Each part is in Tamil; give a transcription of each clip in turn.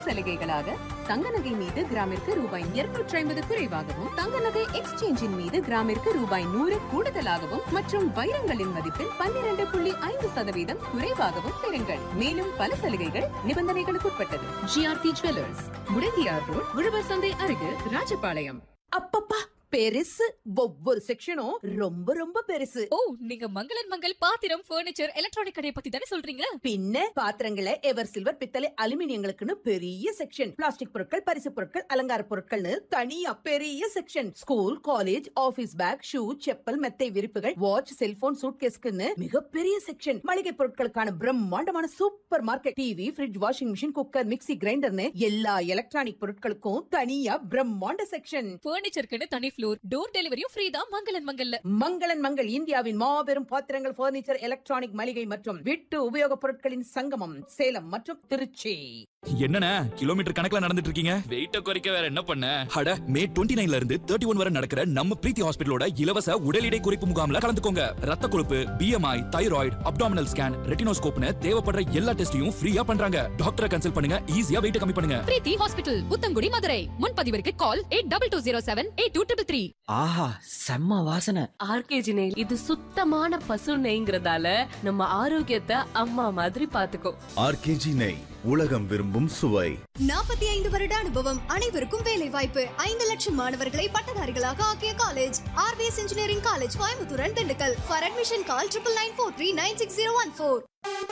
சலுகைகளாக தங்க நகை மீது கிராமிற்கு ரூபாய் இருநூற்றி ஐம்பது குறைவாகவும் தங்க நகை எக்ஸ்சேஞ்சின் மீது கிராமிற்கு ரூபாய் நூறு கூடுதலாகவும் மற்றும் வைரங்களின் மதிப்பில் பன்னிரண்டு புள்ளி ஐந்து சதவீதம் குறைவாகவும் பெறுங்கள் மேலும் பல சலுகைகள் நிபந்தனைகளுக்குட்பட்டது ஜிஆர்டி ஜுவல்லர்ஸ் முடங்கியார் ரோட் உழவர் சந்தை அருகில் ராஜபாளையம் அப்பப்பா பெருசு ஒவ்வொரு செக்ஷனும் ரொம்ப ரொம்ப பெருசு ஓ நீங்க மங்களன் மங்கள் பாத்திரம் ஃபர்னிச்சர் எலக்ட்ரானிக் கடையை பத்தி தானே சொல்றீங்க பின்ன பாத்திரங்களை எவர் சில்வர் பித்தளை அலுமினியங்களுக்குன்னு பெரிய செக்ஷன் பிளாஸ்டிக் பொருட்கள் பரிசு பொருட்கள் அலங்கார பொருட்கள்னு தனியா பெரிய section school college office bag shoe chappal மெத்தை விரிப்புகள் வாட்ச் செல்போன் சூட்கேஸ்க்குன்னு மிகப்பெரிய செக்ஷன் மளிகை பொருட்களுக்கான பிரம்மாண்டமான super market TV fridge washing machine cooker mixie கிரைண்டர்னு எல்லா எலக்ட்ரானிக் பொருட்களுக்கும் தனியா பிரம்மாண்ட செக்ஷன் ஃபர்னிச்சருக்குன்னு தனி ஃப்ளோர் டோர் டெலிவரியும் ஃப்ரீ தான் மங்களன் மங்கல்ல மங்களன் மங்கள் இந்தியாவின் மாபெரும் பாத்திரங்கள் பர்னிச்சர் எலக்ட்ரானிக் மளிகை மற்றும் வீட்டு உபயோகப் பொருட்களின் சங்கமம் சேலம் மற்றும் திருச்சி என்னண்ணே கிலோமீட்டர் கணக்குல நடந்துட்டு இருக்கீங்க வெயிட்ட குறைக்க வேற என்ன பண்ண அட மே 29 ல இருந்து தேர்ட்டி ஒன் வரை நடக்கிற நம்ம பிரீத்தி ஹாஸ்பிட்டலோட இலவச உடல் எடை குறைப்பு முகாம்ல கலந்துக்கோங்க ரத்த கொழுப்பு பிஎம்ஐ தைராய்டு அப்டாமினல் ஸ்கேன் ரெட்டினோஸ்கோப்னு தேவைப்படுற எல்லா டெஸ்டையும் ஃப்ரீயா பண்றாங்க டாக்டரை கன்சல்ட் பண்ணுங்க ஈஸியா வெயிட் கம்மி பண்ணுங்க பிரீத்தி ஹாஸ்பிட்டல் புத்தங்குடி மதுரை முன்பதிவிற்கு call eight double two zero seven eight two triple three ஆஹா செம்ம வாசனை ஆர்கேஜி நெய் இது சுத்தமான பசு நெய்ங்கிறதால நம்ம ஆரோக்கியத்தை அம்மா மாதிரி பாத்துக்கோ ஆர்கேஜி நெய் உலகம் விரும்பும் சுவை நாற்பத்தி ஐந்து வருட அனுபவம் அனைவருக்கும் வேலை வாய்ப்பு ஐந்து லட்சம் மாணவர்களை பட்டதாரிகளாக ஆக்கிய college RVS engineering college Coimbatore and Dindigul for admission call triple nine four three nine six zero one four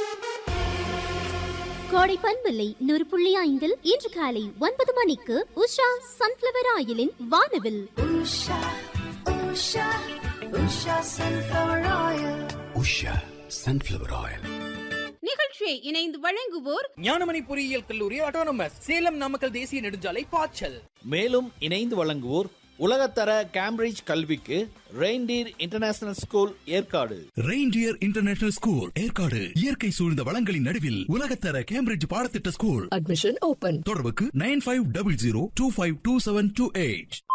கோடை பண்பில்லை நூறு புள்ளி ஐந்தில் இன்று காலை ஒன்பது மணிக்கு உஷா சன்ஃபிளவர் ஆயிலின் வானவில் உஷா சன்ஃபிளவர் ஆயில் நிகழ்ச்சியை இணைந்து வழங்குவோர் ஞானமணி பொறியியல் கல்லூரி ஆட்டோனமஸ் சேலம் நாமக்கல் தேசிய நெடுஞ்சாலை பாய்ச்சல் மேலும் இணைந்து வழங்குவோர் உலகத்தர கேம்பிரிட்ஜ் கல்விக்கு reindeer international school Yercaud reindeer international school Yercaud இயற்கை சூழ்ந்த வளங்களின் நடுவில் உலகத்தர கேம்பிரிட்ஜ் பாடத்திட்ட ஸ்கூல் அட்மிஷன் ஓபன் தொடர்புக்கு nine five double zero two five two seven two eight